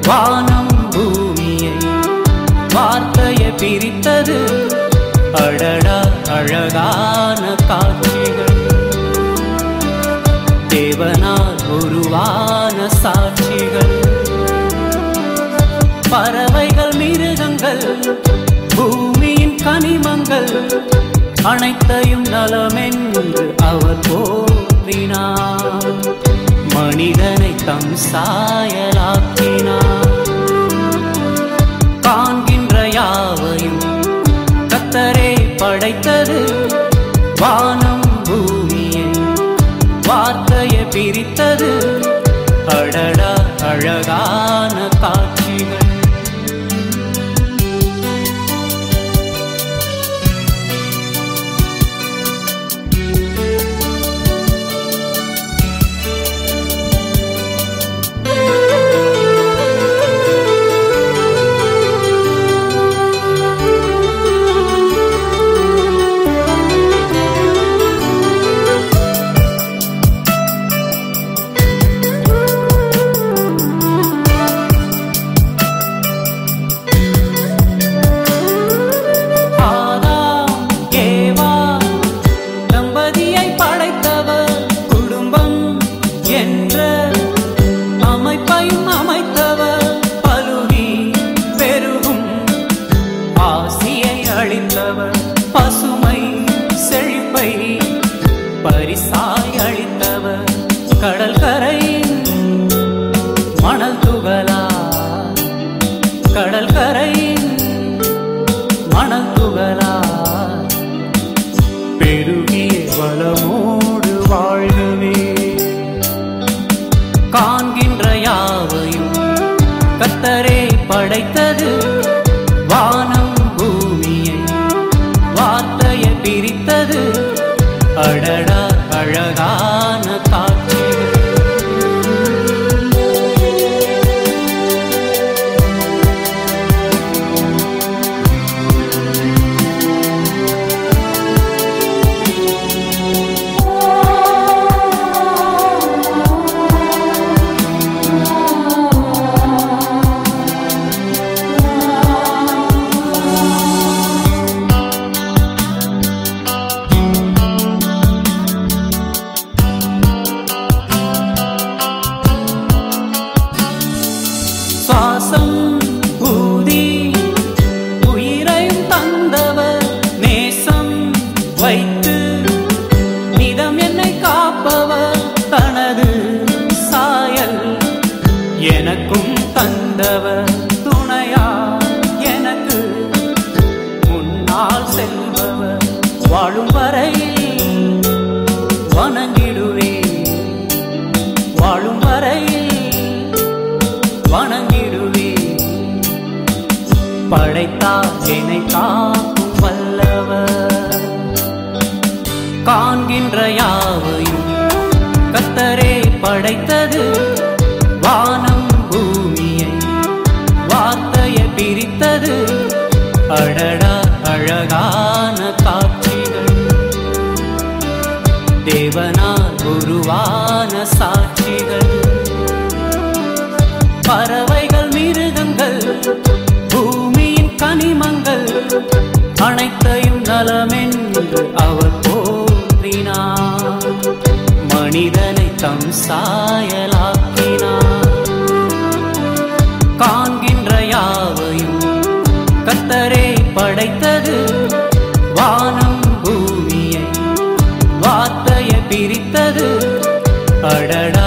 வானம் பூமியை வார்த்தையை பிரித்தது அடடா அழகான காட்சிகள் தேவனால் உருவான சாட்சிகள் பறவைகள் மிருகங்கள் பூமியின் கனிமங்கள் அனைத்தையும் நலமென்று அவர் போற்றினார் மனிதனை தம் சாயலாக்கினார் காண்கின்ற யாவையும் கத்தரே படைத்தது வானம் பூமியை வார்த்தையை பிரித்தது அடடா அழகான காட்சிகள் ஆதாம், ஏவாள் தம்பதியை படைத்தவர் குடும்பம் என்ற அமைப்பையும் அமைத்தவர் பலுகி பெருகும் ஆசியை அளித்தவர் பசுமை செழிப்பை பரிசாய் அளித்தவர் கடல் கரையின் மணல் துகளா கடல் கரையின் மணல் துகளா பெருகிய வளமோடு வாழ்கவே காண்கின்ற யாவையும் கத்தரே படைத்தது வானம் பூமியை வார்த்தையை பிரித்தது அடடா அழகான காட்சிகள் சுவாசம் ஊதி உயிரையும் தந்தவர் நேசம் வைத்து நிதம் என்னை காப்பவர் தனது சாயல் எனக்கும் தந்தவர் துணையா எனக்கு முன்னால் செல்பவர் வாழும் வரையில் வணங்கிடுவேன் வாழும் வரையில் வணங்கிடுவே படைத்தார் என்னை காக்கும் வல்லவர் காண்கின்ற யாவையும் கத்தரே படைத்தது வானம் பூமியை வார்த்தையை பிரித்தது அடடா அழகான காட்சிகள் தேவனால் உருவான சாட்சிகள் பறவைகள் மிருகங்கள் பூமியின் கனிமங்கள் அனைத்தையும் நலமென்று அவர் போற்றினார் மனிதனை தம் சாயலாக்கினார் காண்கின்ற யாவையும் கத்தரே படைத்தது வானம் பூமியை வார்த்தையை பிரித்தது அடடா